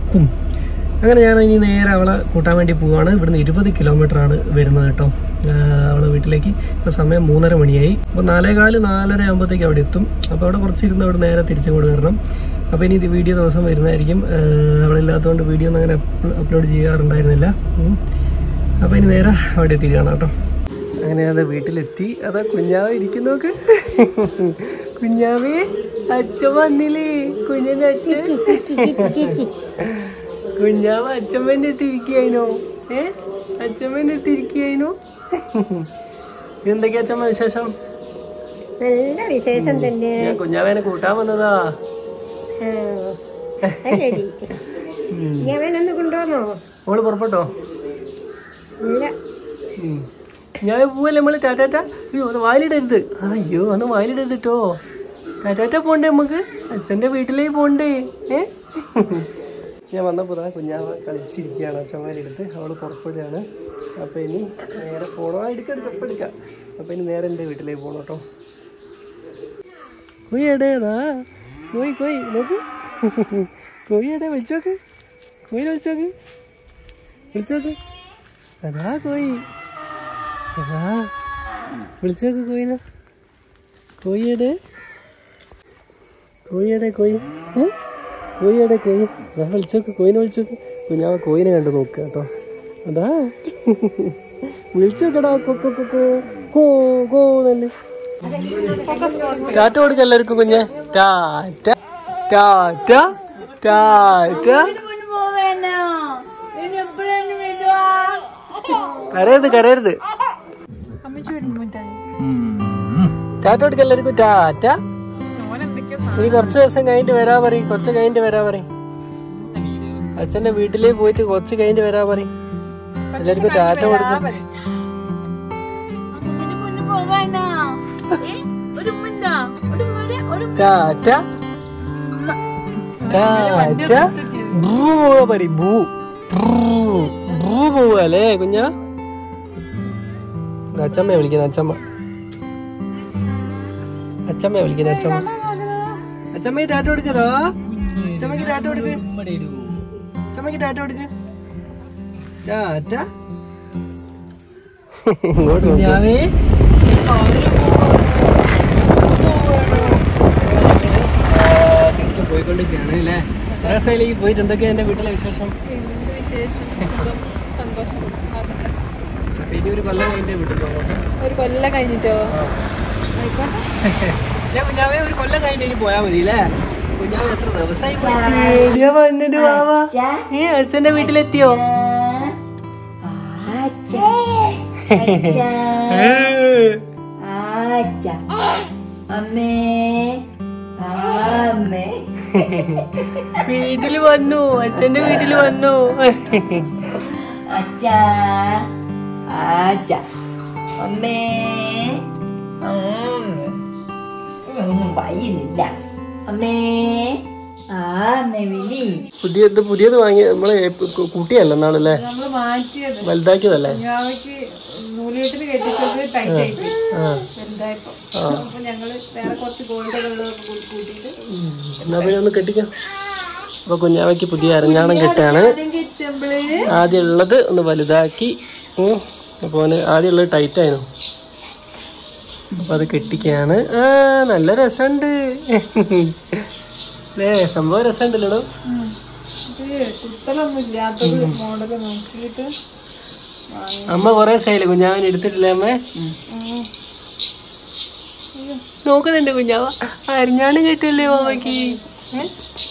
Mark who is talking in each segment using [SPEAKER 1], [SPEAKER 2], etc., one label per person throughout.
[SPEAKER 1] ഉം. അങ്ങനെ ഞാൻ ഇനി നേരെ അവളെ കൂട്ടാൻ വേണ്ടി പോവാണ് ഇവിടുന്ന് ഇരുപത് കിലോമീറ്റർ ആണ് വരുന്നത് കേട്ടോ ആഹ് അവളെ വീട്ടിലേക്ക് ഇപ്പോൾ സമയം മൂന്നര മണിയായി അപ്പോൾ നാലേകാല് നാലര ആകുമ്പോഴത്തേക്ക് അവിടെ എത്തും അപ്പോൾ അവിടെ കുറച്ചിരുന്ന് അവിടെ നേരെ തിരിച്ചിങ്ങോട്ട് വരണം അപ്പോൾ ഇനി ഇത് വീഡിയോ ദിവസം വരുന്നതായിരിക്കും ആഹ് അവളില്ലാത്തതുകൊണ്ട് വീഡിയോ ഒന്നും അങ്ങനെ അപ്ലോഡ് ചെയ്യാറുണ്ടായിരുന്നില്ല ഉം. അപ്പോൾ ഇനി നേരെ അവിടെ എത്തിയിരിക്കണം കേട്ടോ അങ്ങനെ അത് വീട്ടിലെത്തി അതാ കുഞ്ഞാവ് ഇരിക്കുന്നു നോക്ക് കുഞ്ഞാവേ അച്ഛൻ വന്നില്ലേ കുഞ്ഞിന്റെ അച്ഛൻ കുഞ്ഞാവ് അച്ഛമ്മേന്റെ അടുത്ത് ഇരിക്കുകയായിനോ ഏ അച്ഛമ്മേന്റെ അടുത്ത് ഇരിക്കുകയായിനോ എന്തൊക്കെയാ അച്ഛമ്മ വിശേഷം
[SPEAKER 2] നല്ല വിശേഷം തന്നെ
[SPEAKER 1] ഞാൻ കുഞ്ഞാവേനെ കൂട്ടാൻ വന്നതാ
[SPEAKER 2] ആ, അത് ശരി ഞാനൊന്ന് കൊണ്ടുവന്നോ
[SPEAKER 1] മോള് പുറപ്പെട്ടോ
[SPEAKER 2] ഇല്ല
[SPEAKER 1] ഉം. ഞാൻ പോവല്ലേ നമ്മള് ടാറ്റാറ്റ അയ്യോ ഒന്ന് വായിലിടരുത് അയ്യോ ഒന്ന് വായിലിടരുത് കേട്ടോ ടാറ്റാറ്റ പോണ്ടേ നമുക്ക് അച്ഛൻ്റെ വീട്ടിലേക്ക് പോണ്ടേ ഏ ഞാൻ വന്നപ്പോൾ ദാ കുഞ്ഞാവ കളിച്ചിരിക്കുകയാണ് അച്ഛന്മാരെടുത്ത് അവൾ പുറപ്പെടുകയാണ് അപ്പോൾ ഇനി നേരെ പോകണോ ആ, എടുക്കാം എടുക്കാം ഇപ്പം എടുക്കാം അപ്പോൾ ഇനി നേരെ എൻ്റെ വീട്ടിലേക്ക് പോകണം കേട്ടോ കൊയ്യടേതാ കോയി കോയി നോക്ക് കോയിയുടെ വിളിച്ചോക്ക് കോയിനെ വിളിച്ചോക്ക് വിളിച്ചോക്ക് അതാ കോയി അതാ വിളിച്ചോക്ക് കോയിനെ കോയിയുടെ കോയിയുടെ കോയി ഏ? കോയിയുടെ കോയി ഞാൻ വിളിച്ചോക്ക് കോയിനെ വിളിച്ചോക്ക് കുഞ്ഞാവ കോയിനെ കണ്ട് നോക്കുക കേട്ടോ അതാ വിളിച്ചോക്കടാ കൊ കൊ കൊ കൊ. കോ കോ നല്ലേ ടാറ്റ കൊടുക്ക എല്ലാവർക്കും കുഞ്ഞെ ടാറ്റ ടാറ്റ ടാറ്റ കരയരുത് കരയരുത് ടാറ്റ കൊടുക്ക എല്ലാവർക്കും ടാറ്റ ഇനി കുറച്ച് ദിവസം കഴിഞ്ഞിട്ട് വരാ പറയും കുറച്ച് കഴിഞ്ഞിട്ട് വരാ പറയും അച്ഛന്റെ വീട്ടിലേക്ക് പോയിട്ട് കുറച്ച് കഴിഞ്ഞിട്ട് വരാ പറയും എല്ലാവർക്കും ടാറ്റ കൊടുക്കും ടാറ്റ ടാറ്റ ഭൂ പോവാ പറയും ഭൂ ഭൂ ഭൂ പോവല്ലേ കുഞ്ഞാ അച്ചമ്മയെ വിളിക്കുന്ന അച്ചമ്മ അച്ചമ്മയെ വിളിക്കുന്ന അച്ചമ്മ അച്ചമ്മക്ക് ടാറ്റ കൊടുക്കതോ അച്ചമ്മക്ക് ടാറ്റ കൊടുക്ക് അച്ചമ്മക്ക് ടാറ്റ കൊടുക്ക് ടാറ്റ ഇങ്ങോട്ട് കുഞ്ഞാവേ തിരിച്ചു പോയിക്കൊണ്ടിരിക്കുകയാണ് അല്ലേ ദിവസയിലേക്ക് പോയിട്ട് എന്തൊക്കെയാ എന്റെ വീട്ടിലെ വിശേഷം
[SPEAKER 3] എന്ത് വിശേഷം സുഖം സന്തോഷം അതൊക്കെ.
[SPEAKER 1] അപ്പൊ ഇനി ഒരു കൊല്ലം കഴിഞ്ഞേ വീട്ടിൽ പോകട്ടെ
[SPEAKER 3] ഒരു കൊല്ലം കഴിഞ്ഞിട്ടോ ആയിക്കോട്ടെ
[SPEAKER 1] ഞാൻ കുഞ്ഞാവേ ഒരു കൊല്ലം കഴിഞ്ഞ് ഇനി പോയാ മതി അല്ലേ കുഞ്ഞാവ് എത്ര ദിവസമായി വന്നിട്ട് വാവാ ഏ അച്ഛന്റെ വീട്ടിലെത്തിയോ
[SPEAKER 2] അമ്മേ അമ്മേ
[SPEAKER 1] വീട്ടില് വന്നു അച്ഛന്റെ വീട്ടില് വന്നു
[SPEAKER 2] അച്ഛാ അച്ഛ അമ്മേ ഒന്നും പറയുന്നില്ല അമ്മേ അമ്മേ വിളി
[SPEAKER 1] പുതിയത് പുതിയത് വാങ്ങിയ നമ്മള് കുട്ടിയല്ല എന്നാളല്ലേ
[SPEAKER 3] നമ്മള് മാറ്റിയത്
[SPEAKER 1] വലുതാക്കിയതല്ലേ
[SPEAKER 3] കുഞ്ഞാവയ്ക്ക് നൂലുകെട്ടിന് കെട്ടിച്ചത് ടൈറ്റ് ആയി പോയി
[SPEAKER 1] ആ
[SPEAKER 3] വലുതായപ്പോ അപ്പൊ ഞങ്ങള് വേറെ കുറച്ച് ഗോൾഡ് കൂട്ടിയിട്ട്
[SPEAKER 1] എന്നാ പിന്നെ ഒന്ന് കെട്ടിക്കാം അപ്പൊ കുഞ്ഞാവയ്ക്ക് പുതിയ അരഞ്ഞാണം കെട്ടാണ്
[SPEAKER 3] കെട്ടുമ്പള്
[SPEAKER 1] ആദ്യം ഉള്ളത് ഒന്ന് വലുതാക്കി ഉം. അപ്പൊ അവന് ആദ്യം ഉള്ളത് ടൈറ്റ് ആയിരുന്നു അപ്പൊ അത് കെട്ടിക്കാണ് ആ നല്ല രസമുണ്ട് അല്ലേ സംഭവം രസമുണ്ടല്ലോ
[SPEAKER 3] ഇത് കുത്തലൊന്നും ഇല്ലാത്തത് മോഡല് നോക്കിയിട്ട് വാങ്ങി.
[SPEAKER 1] അമ്മ കൊറേ സൈല കുഞ്ഞാവൻ എടുത്തിട്ടില്ല അമ്മ
[SPEAKER 3] ഉം.
[SPEAKER 1] നോക്കുന്നുണ്ട് കുഞ്ഞാവ അരിഞ്ഞാണ് കെട്ടില്ലേ മാമയ്ക്ക് ഏ?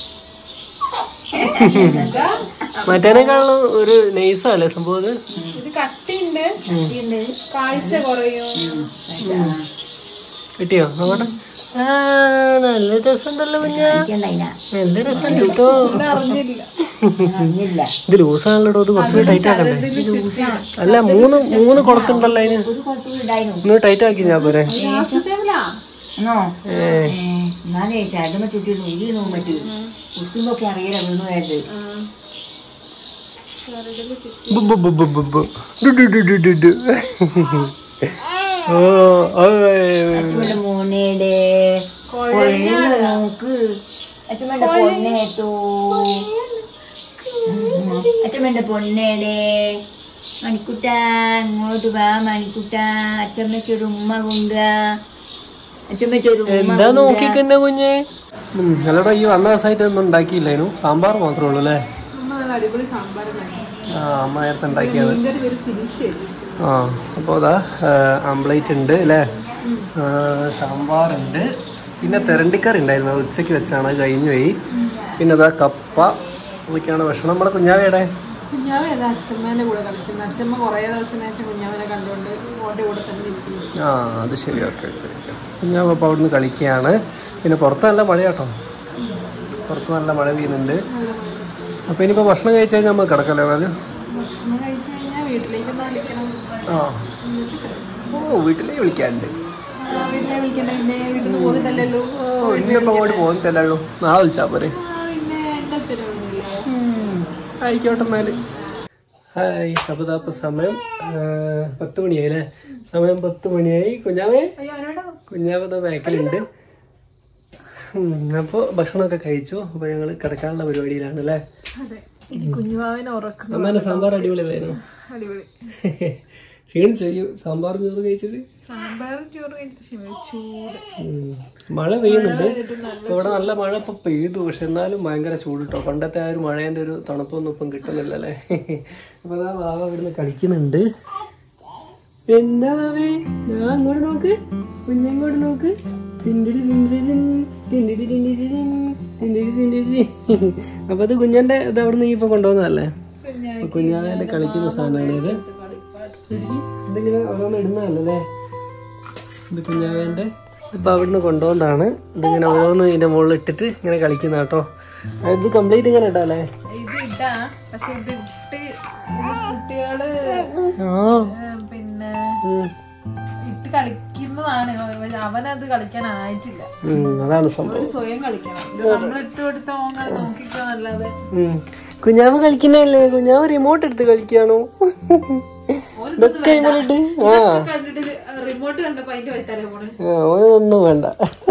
[SPEAKER 1] മറ്റേനേക്കാളും ഒരു നൈസല്ലേ സംഭവം ഇത്
[SPEAKER 3] ഇത് കട്ടിയുണ്ട് കാഴ്ച കുറയും
[SPEAKER 1] കിട്ടിയോ നോക്കട്ടെ ആ നല്ല രസമുണ്ടല്ലോ കുഞ്ഞാ നല്ല രസമുണ്ട് കേട്ടോ
[SPEAKER 3] അറിഞ്ഞില്ല
[SPEAKER 2] അറിഞ്ഞില്ല
[SPEAKER 1] ഇത് ലൂസാണല്ലോ ഇത് കുറച്ചുകൂടി ടൈറ്റ് ആക്കണ്ടേ അല്ല മൂന്ന് മൂന്ന് കുളത്തുണ്ടല്ലോ അതിന്
[SPEAKER 2] ഒരു കുഴപ്പമില്ലായിരുന്നു
[SPEAKER 1] ഒന്ന് ടൈറ്റ് ആക്കി ഞാൻ പോരെ
[SPEAKER 2] എന്നോ എന്നാലേ ചാടുമ്പോ ചുറ്റിരുന്നു ഇരിക്കണു പറ്റൂ കുത്തുമ്പൊക്കെ അറിയില്ല വീണുമായിട്ട്
[SPEAKER 1] ബു ബു ബു ബു ബു ബു. ഡു ഡു ഡു ഡു ഡു ഡു. ഓ ഓ
[SPEAKER 2] അച്ഛമ്മന്റെ മോനയുടെ കൊള്ളു നോക്ക് അച്ഛമ്മന്റെ പൊന്നേത്തോ അച്ഛമ്മന്റെ പൊന്നേടെ മണിക്കുട്ട ഇങ്ങോട്ട് വാ മണിക്കുട്ട അച്ഛമ്മയ്ക്ക് ഒരു ഉമ്മ കൊണ്ട അച്ഛമ്മയ്ക്ക് ഒരു ഉമ്മ
[SPEAKER 1] എന്താ നോക്കിക്കന്നെ കുഞ്ഞെ അല്ലടാ ഈ വന്ന ദിവസമായിട്ട് ഒന്നും ഉണ്ടാക്കിയില്ലായിരുന്നു സാമ്പാർ മാത്രമേ ഉള്ളൂ അല്ലേ
[SPEAKER 3] അമ്മ നല്ല അടിപൊളി സാമ്പാറിലാണ്
[SPEAKER 1] ആ അമ്മ നേരത്തെ ഉണ്ടാക്കിയത്
[SPEAKER 3] മീൻകറി ഒരു ഫിനിഷ് ചെയ്തു
[SPEAKER 1] ആ അപ്പോൾ അതാ ആംപ്ലേറ്റ് ഉണ്ട് അല്ലേ ആ, സാമ്പാറുണ്ട് പിന്നെ തെരണ്ടിക്കറി ഉണ്ടായിരുന്നു അത് ഉച്ചയ്ക്ക് വെച്ചാണ് അത് കഴിഞ്ഞു പോയി പിന്നെ അതാ കപ്പ അതൊക്കെയാണ് ഭക്ഷണം നമ്മുടെ കുഞ്ഞാവയുടെ
[SPEAKER 3] കുഞ്ഞാവ ഏതാ അച്ഛമ്മേന്റെ കൂടെ കളിക്കുന്നത് അച്ഛമ്മ കുറേ ദിവസത്തിന് ശേഷം കുഞ്ഞാവനെ കണ്ടുകൊണ്ട് ഓന്റെ കൂടെ തന്നെ ഇരിക്കുന്നു
[SPEAKER 1] ആ അത് ശരി ഓക്കെ ഓക്കെ ഓക്കെ കുഞ്ഞാവ് അപ്പോൾ അവിടുന്ന് കളിക്കുകയാണ് പിന്നെ പുറത്ത് നല്ല മഴ കേട്ടോ പുറത്ത് നല്ല മഴ പെയ്യുന്നുണ്ട് അപ്പോൾ ഇനിയിപ്പോൾ ഭക്ഷണം കഴിച്ച് കഴിഞ്ഞാൽ നമ്മൾ കിടക്കല്ലേ അതായത്
[SPEAKER 3] ഭക്ഷണം കഴിച്ചു കഴിഞ്ഞാൽ വീട്ടിലേക്ക് ഒന്ന് വിളിക്കണം
[SPEAKER 1] ആ ഓ വീട്ടിലേക്ക് വിളിക്കാറുണ്ട്
[SPEAKER 3] ആ, വീട്ടിലെ വിളിക്കണ്ട പിന്നെ വീട്ടിൽ നിന്ന് പോകുന്നില്ലല്ലോ
[SPEAKER 1] ഓ ഇന്നിപ്പോൾ അങ്ങോട്ട് പോകുന്നില്ലല്ലോ നാളെ വിളിച്ചാൽ പോരെ
[SPEAKER 3] ആ പിന്നെ എൻ്റെ അച്ഛനെ വിളിക്കില്ലേ
[SPEAKER 1] ആയിക്കോട്ടെ എന്നാല് ഹായ് അപ്പോൾ ഇതാ ഇപ്പോൾ സമയം ആ, പത്ത് മണിയായി അല്ലേ സമയം പത്ത് മണിയായി കുഞ്ഞാവേ
[SPEAKER 3] അയ്യോ അവനോട്
[SPEAKER 1] കുഞ്ഞാവത ബാക്കിലുണ്ട് അപ്പോൾ ഭക്ഷണമൊക്കെ കഴിച്ചു അപ്പോൾ ഞങ്ങൾ കിടക്കാനുള്ള പരിപാടിയിലാണ് അല്ലേ
[SPEAKER 3] അതെ ഇനി കുഞ്ഞുവാവിനെ ഉറക്കുന്നു
[SPEAKER 1] അമ്മേൻ്റെ സാമ്പാർ അടിപൊളിയല്ലായിരുന്നു
[SPEAKER 3] അടിപൊളി
[SPEAKER 1] ക്ഷീണിച്ചു ഈ സാമ്പാർ ചോറ് കഴിച്ചിട്ട്
[SPEAKER 3] സാമ്പാർ ചോറ് കഴിച്ചിട്ട് ക്ഷമ ചൂട്
[SPEAKER 1] ഉം. മഴ പെയ്യുന്നുണ്ട് ഇപ്പൊ ഇവിടെ നല്ല മഴ ഇപ്പൊ പെയ്തു പക്ഷെ എന്നാലും ഭയങ്കര ചൂട് കേട്ടോ പണ്ടത്തെ ആ ഒരു മഴേന്റെ ഒരു തണുപ്പൊന്നും ഇപ്പം കിട്ടുന്നില്ല അല്ലേ അപ്പൊ അതാ വാവ ഇവിടുന്ന് കളിക്കുന്നുണ്ട് എന്താ വാവേ ഞാൻ അങ്ങോട്ട് നോക്ക് കുഞ്ഞങ്ങോട്ട് നോക്ക് ടിൻഡിരി ടിൻഡിരി ടിൻ, ടിൻഡിരി ടിൻഡിരി ടിൻ, ടിൻഡിരി ടിൻഡിരി ടിൻ. അപ്പൊ അത് കുഞ്ഞന്റെ ഇത് അവിടെ നിന്ന് ഇപ്പൊ കൊണ്ടുവന്നതല്ലേ അപ്പൊ കുഞ്ഞാവന്റെ കളിക്കുന്ന സാധനമാണ് ഇത് ഇതിങ്ങനെ ഓരോന്ന് ഇടുന്നതല്ലേ ഇത് കുഞ്ഞാവേന്റെ ഇപ്പൊ അവിടുന്ന് കൊണ്ടുവന്നതാണ് ഇതിങ്ങനെ ഓരോന്ന് ഇതിന്റെ മുകളിൽ ഇട്ടിട്ട് ഇങ്ങനെ കളിക്കുന്ന കേട്ടോ ഇത് കംപ്ലീറ്റ് ഇങ്ങനെ ഇടാല്ലേ
[SPEAKER 3] ഇത് ഇടാ പക്ഷെ ഇത് ഇട്ട് ഇത് കുട്ടികള്
[SPEAKER 1] ആ
[SPEAKER 3] ഏ, പിന്നെ
[SPEAKER 1] ഉം.
[SPEAKER 3] ഇട്ട് കളിക്കുന്നതാണ് പക്ഷെ അവനത് കളിക്കാനായിട്ടില്ല
[SPEAKER 1] ഉം, അതാണ് സംഭവം
[SPEAKER 3] ഒരു സ്വയം കളിക്കണം ഇത് നമ്മൾ ഇട്ട് കൊടുത്ത ഓങ്ങനെ നോക്കിക്കോ അല്ലാതെ
[SPEAKER 1] ഉം. കുഞ്ഞാവ് കളിക്കുന്നല്ലേ കുഞ്ഞാവ് റിമോട്ട് എടുത്ത് കളിക്കാണോ ഇതൊക്കെ ഇങ്ങോട്ട് ആ
[SPEAKER 3] കണ്ടിട്ട് റിമോട്ട് കണ്ടപ്പോ അതിന്റെ വൈത്താലേ പോണ്
[SPEAKER 1] ആ, ഓനതൊന്നും വേണ്ട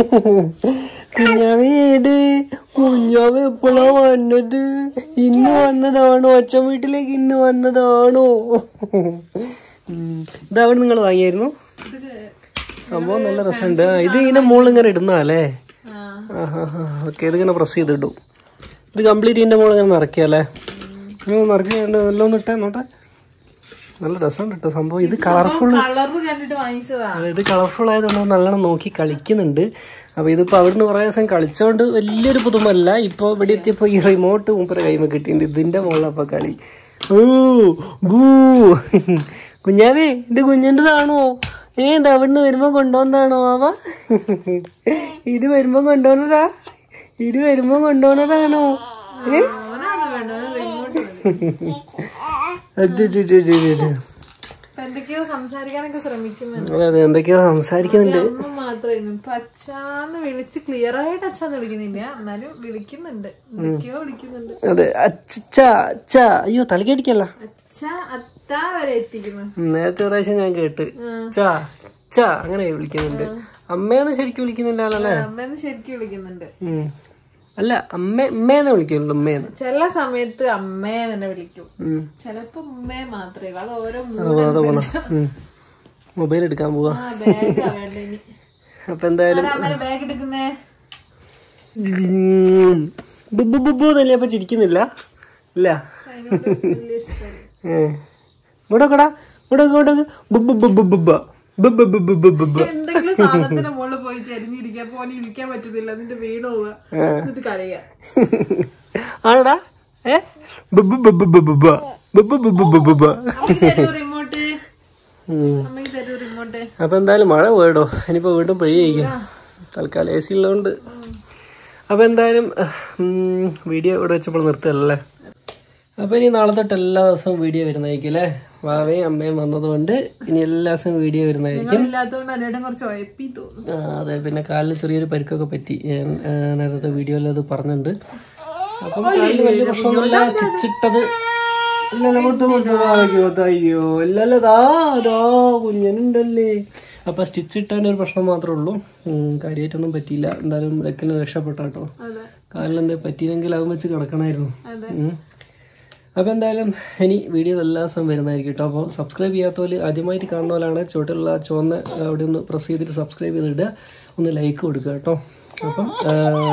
[SPEAKER 1] കുഞ്ഞാവേട് കുഞ്ഞാവ് എപ്പോഴാ വന്നത് ഇന്ന് വന്നതാണോ അച്ഛൻ വീട്ടിലേക്ക് ഇന്ന് വന്നതാണോ ഉം. ഇത് അവിടെ നിങ്ങൾ വാങ്ങിയായിരുന്നു
[SPEAKER 3] ഇത്
[SPEAKER 1] സംഭവം നല്ല രസമുണ്ട് ആ, ഇത് ഇതിന്റെ മുകളിൽ ഇങ്ങനെ ഇടുന്നല്ലേ
[SPEAKER 3] ആ
[SPEAKER 1] ഓക്കെ ഇതിങ്ങനെ പ്രസ് ചെയ്തിടും ഇത് കംപ്ലീറ്റ് ഇതിന്റെ മുകളിൽ ഇങ്ങനെ നിറയ്ക്കല്ലേ ഇങ്ങനെ നിറക്കി നല്ല ഒന്ന് ഇട്ടേ നോട്ടെ നല്ല രസമുണ്ട് കേട്ടോ സംഭവം ഇത് കളർഫുൾ
[SPEAKER 3] കളറ് കണ്ടിട്ട് വാങ്ങിച്ചതാ
[SPEAKER 1] ഇത് കളർഫുൾ ആയതുകൊണ്ട് നല്ലോണം നോക്കി കളിക്കുന്നുണ്ട് അപ്പോൾ ഇതിപ്പോൾ അവിടുന്ന് കുറേ ദിവസം കളിച്ചോണ്ട് വലിയൊരു പുതുമല്ല ഇപ്പോൾ ഇവിടെ എത്തിയപ്പോൾ ഈ റിമോട്ട് മുമ്പ് കൈമ കിട്ടിയിട്ടുണ്ട് ഇതിൻ്റെ മുകളിലപ്പോൾ കളി ഓ ബൂ കുഞ്ഞാവേ ഇത് കുഞ്ഞിൻ്റെതാണോ ഏ ഇത് അവിടുന്ന് വരുമ്പോൾ കൊണ്ടുവന്നതാണോ ആവ ഇത് വരുമ്പോൾ കൊണ്ടുവന്നതാ ഇത് വരുമ്പോൾ കൊണ്ടുവന്നതാണോ ഏ
[SPEAKER 3] അവനാണ് വേണ്ടത് റിമോട്ട് മതി.
[SPEAKER 1] അത് ഇത് ഇത് ഇത് ഇത്.
[SPEAKER 3] ഇപ്പൊ എന്തൊക്കെയോ സംസാരിക്കാനൊക്കെ ശ്രമിക്കുന്നുണ്ട്
[SPEAKER 1] അതെ അതെ എന്തൊക്കെയോ സംസാരിക്കുന്നുണ്ട്
[SPEAKER 3] അമ്മ മാത്രമായിരുന്നു ഇപ്പൊ അച്ഛാന്ന് വിളിച്ച് ക്ലിയർ ആയിട്ട് അച്ഛാന്ന് വിളിക്കുന്നില്ല എന്നാലും വിളിക്കുന്നുണ്ട് എന്തൊക്കെയോ വിളിക്കുന്നുണ്ട്
[SPEAKER 1] അതെ അച്ഛ അച്ഛ അയ്യോ തലക്കടിക്കല്ല
[SPEAKER 3] അച്ഛ അത്താ വരെ എത്തിക്കുന്നു
[SPEAKER 1] നേരത്തെ ഒരു പ്രാവശ്യം ഞാൻ കേട്ട് ചാ ചാ അങ്ങനെ വിളിക്കുന്നുണ്ട് അമ്മയെന്ന് ശരിക്കും വിളിക്കുന്നില്ലല്ലേ
[SPEAKER 3] അമ്മേന്ന് ശരിക്കും വിളിക്കുന്നുണ്ട്
[SPEAKER 1] ഉം. അല്ല അമ്മ അമ്മേന്ന് വിളിക്കുന്നുള്ളൂ അമ്മേന്ന്
[SPEAKER 3] ചില സമയത്ത് അമ്മയെ തന്നെ വിളിക്കും
[SPEAKER 1] ഉം.
[SPEAKER 3] ചിലപ്പോ ഉമ്മയെ മാത്രമേ ഉള്ളൂ അത് ഓരോ
[SPEAKER 1] അത് പോണം ഉം. മൊബൈൽ എടുക്കാൻ പോവാ
[SPEAKER 3] ആ ബാഗ് വേണ്ട ഇനി
[SPEAKER 1] അപ്പൊ എന്തായാലും
[SPEAKER 3] ആരാ അമ്മേനെ ബാഗ് എടുക്കുന്നേ
[SPEAKER 1] ഉം. ബുബു ബുബു തന്നെ അപ്പൊ ചിരിക്കുന്നില്ല ഇല്ല
[SPEAKER 3] അതിനോട് വലിയ ഇഷ്ടമായി
[SPEAKER 1] ഏ. ഇവിടെ കൂടാ ഇവിടെ ഇവിടെ ബുബു ബുബു ബുബ ബുബു ബുബു ബുബു
[SPEAKER 3] എന്തെങ്കിലും സാധനത്തിന്റെ മുകളിൽ പോയി ചരിഞ്ഞിരിക്കാൻ പോലെ ഇരിക്കാൻ പറ്റുന്നില്ല അതിന്റെ വീണ് പോവുക എന്നിട്ട് കരയാ
[SPEAKER 1] ആടാ ഏ ബുബു ബുബു ബുബു ബുബു ബുബു ബുബു
[SPEAKER 3] അമ്മയ്ക്ക് തരൂ റിമോട്ട് അമ്മയ്ക്ക് തരൂ റിമോട്ട്
[SPEAKER 1] അപ്പൊ എന്തായാലും മഴ പോയടോ ഇനിയിപ്പോ വീണ്ടും പെയ്യായിരിക്കും തൽക്കാലം എ സി ഉള്ളതുകൊണ്ട് അപ്പൊ എന്തായാലും ഉം, വീഡിയോ ഇവിടെ വെച്ചപ്പോൾ നിർത്തല്ലേ അപ്പൊ ഇനി നാളെ തൊട്ട് എല്ലാ ദിവസവും വീഡിയോ വരുന്നതായിരിക്കും അല്ലേ വാവയും അമ്മയും വന്നതുകൊണ്ട് ഇനി എല്ലാ ദിവസവും വീഡിയോ വരുന്നതായിരിക്കും
[SPEAKER 3] ഇല്ലാത്തതുകൊണ്ട് അന്നേരം കുറച്ച് ഒയപ്പി തോന്നുന്നു
[SPEAKER 1] ആ, അതെ പിന്നെ കാലിൽ ചെറിയൊരു പരിക്കൊക്കെ പറ്റി ഞാൻ ആ, നേരത്തെ വീഡിയോയിൽ അത് പറഞ്ഞിട്ടുണ്ട് അപ്പം കാലിന് വലിയ പ്രശ്നമൊന്നുമില്ല സ്റ്റിച്ച് ഇട്ടത് ഇല്ലല്ലോ വിട്ടു വിട്ടു അയ്യോ അയ്യോ ഇല്ലല്ലോ ദാ ദാ കുഞ്ഞനുണ്ടല്ലേ അപ്പൊ സ്റ്റിച്ച് ഇട്ടതിന്റെ ഒരു പ്രശ്നം മാത്രമേ ഉള്ളൂ ഉം, കാര്യമായിട്ടൊന്നും പറ്റിയില്ല എന്തായാലും ലക്കിന് രക്ഷപ്പെട്ട കേട്ടോ
[SPEAKER 3] അതെ
[SPEAKER 1] കാലിൽ എന്തേ പറ്റിയില്ലെങ്കിൽ അത് വെച്ച് കിടക്കണമായിരുന്നു
[SPEAKER 3] അതെ
[SPEAKER 1] ഉം. അപ്പോൾ എന്തായാലും ഇനി വീഡിയോ എല്ലാ ദിവസവും വരുന്നതായിരിക്കും കേട്ടോ അപ്പോൾ സബ്സ്ക്രൈബ് ചെയ്യാത്തവർ ആദ്യമായിട്ട് കാണുന്ന പോലാണ് ചുവട്ടിലുള്ള ആ ചുവന്ന അവിടെ ഒന്ന് പ്രസ് ചെയ്തിട്ട് സബ്സ്ക്രൈബ് ചെയ്തിടുക ഒന്ന് ലൈക്ക് കൊടുക്കുക കേട്ടോ അപ്പം ആ,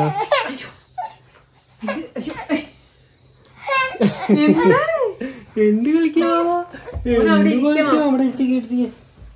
[SPEAKER 1] എന്ത് കളിക്കാ എന്ത് കളിക്കാ? അവിടെ ഇരിക്ക്, ഇരിക്ക്.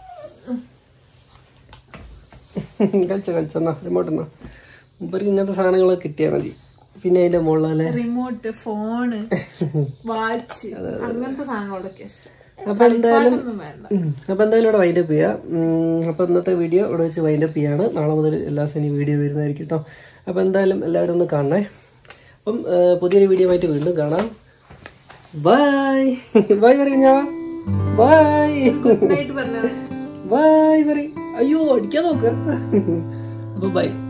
[SPEAKER 1] കളിച്ചോ കളിച്ചോന്നാ റിമോട്ട് എന്നാ മുമ്പർക്ക് ഇങ്ങനത്തെ സാധനങ്ങളൊക്കെ കിട്ടിയാൽ മതി പിന്നെ അതിന്റെ മുകളിലല്ലേ
[SPEAKER 3] റിമോട്ട് ഫോണ് വാച്ച് അങ്ങനത്തെ സാധനങ്ങളൊക്കെ ഇഷ്ടം
[SPEAKER 1] അപ്പൊ എന്തായാലും
[SPEAKER 3] ഒന്നും വേണ്ട
[SPEAKER 1] ഉം. അപ്പൊ എന്തായാലും ഇവിടെ വൈൻഡപ്പ് ചെയ്യാം ഉം, അപ്പൊ ഇന്നത്തെ വീഡിയോ ഇവിടെ വെച്ച് വൈൻഡപ്പ് ചെയ്യാണ് നാളെ മുതൽ എല്ലാ ദിവസവും വീഡിയോ വരുന്നതായിരിക്കും കേട്ടോ അപ്പൊ എന്തായാലും എല്ലാവരും ഒന്ന് കാണണേ അപ്പം ആ, പുതിയൊരു വീഡിയോ ആയിട്ട് വീണ്ടും കാണാം ബൈ ബൈ പറഞ്ഞ ബൈ
[SPEAKER 3] ഗുഡ് നൈറ്റ് പറഞ്ഞത്
[SPEAKER 1] ബൈ പറ അയ്യോ അടിക്കാൻ നോക്ക അപ്പൊ ബൈ